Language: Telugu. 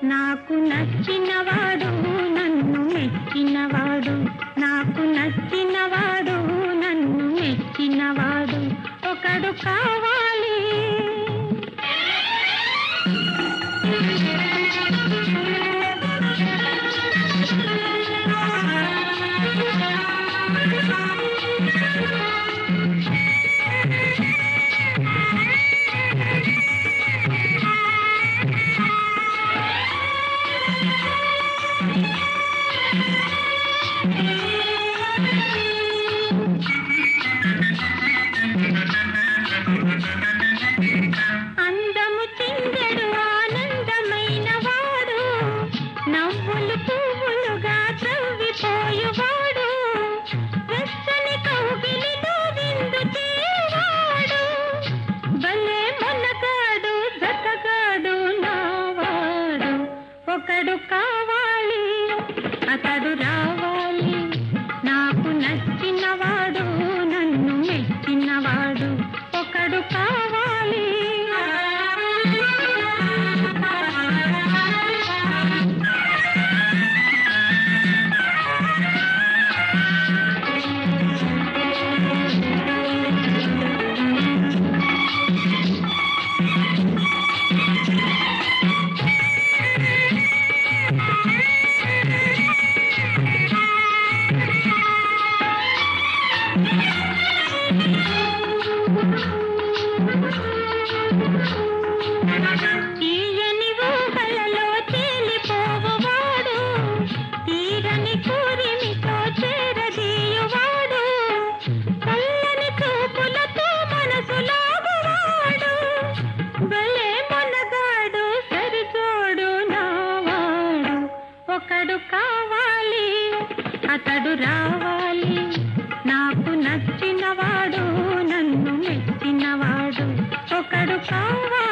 నాకు నచ్చినవాడు నన్ను మెచ్చినవాడు నాకు నచ్చినవాడు నన్ను మెచ్చినవాడు ఒకడు కావాలి అందము చిందడు ఆనందమైన వాడు నవ్వులు పువ్వులుగా త్రవ్విపోయువాడు వెచ్చని కౌగిలిలో విందు చేయవాడు భలే మొనగాడు జతగాడు నావాడు ఒకడు కావాలి అతడు రావాలి నాకు నచ్చినవాడు నన్ను మెచ్చినవాడు ఒకడు కావాలి తీయని ఊహలలో తేలిపోవవాడు తీరని కూరిమితో చేరదీయువాడు చల్లని చూపులతో మనసు లాగువాడు భలే మనగాడు సరిచోడు నావాడు ఒకడు కావాలి అతడు రావాలి నాకు నచ్చినవాడు నన్ను మెచ్చినవాడు ఒకడు కావాలి